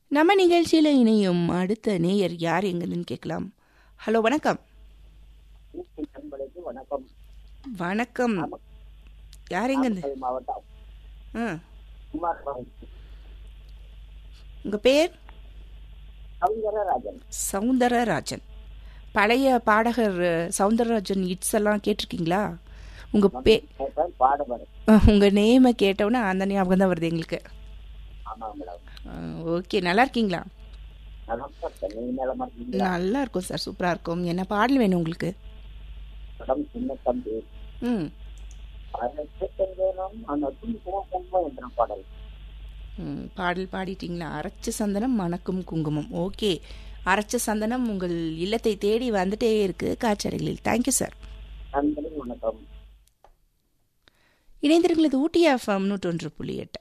நம்ம நிகழ்ச்சியில் இணையும் அடுத்த நேயர் யார் எங்கன்னு கேட்கலாம் ஹலோ வணக்கம் நண்பர்களுக்கு வணக்கம் வணக்கம் யார் எங்கன்னு நாமக்கல் மாவட்டம் ஆ குமார் உங்கள் பேர் சௌந்தரராஜன் சவுந்தரராஜன் பழைய பாடகர் சவுந்தரராஜன் இட்ஸ் எல்லாம் கேட்டிருக்கீங்களா உங்கள் பே கேட்டால் பாடுபடும் உங்கள் நேமை கேட்டவுடனே அந்த ஞாபகம் தான் வருது எங்களுக்கு ஆமாம் மேடம் ஓகே நல்லா இருக்கீங்களா நமஸ்கார் நீங்க நிலமா இருக்கீங்களா நல்லா இருக்கும் சார் சூப்பராக இருக்கும் என்ன பாடல் வேணும் உங்களுக்கு மேடம் சின்ன தம்பி ம் வேணும் அந்த குங்குமம் என்ற பாடல் ம், பாடல் பாடிட்டீங்களா அரைச்ச சந்தனம் மணக்கும் குங்குமம் ஓகே அரைச்ச சந்தனம் உங்கள் இல்லத்தை தேடி வந்துட்டே இருக்கு காய்ச்சறைகளில் தேங்க்யூ சார் நண்பர்கள் வணக்கம் இணைந்திருங்களது ஊட்டி எஃப்எம் நூற்றொன்று புள்ளி எட்டு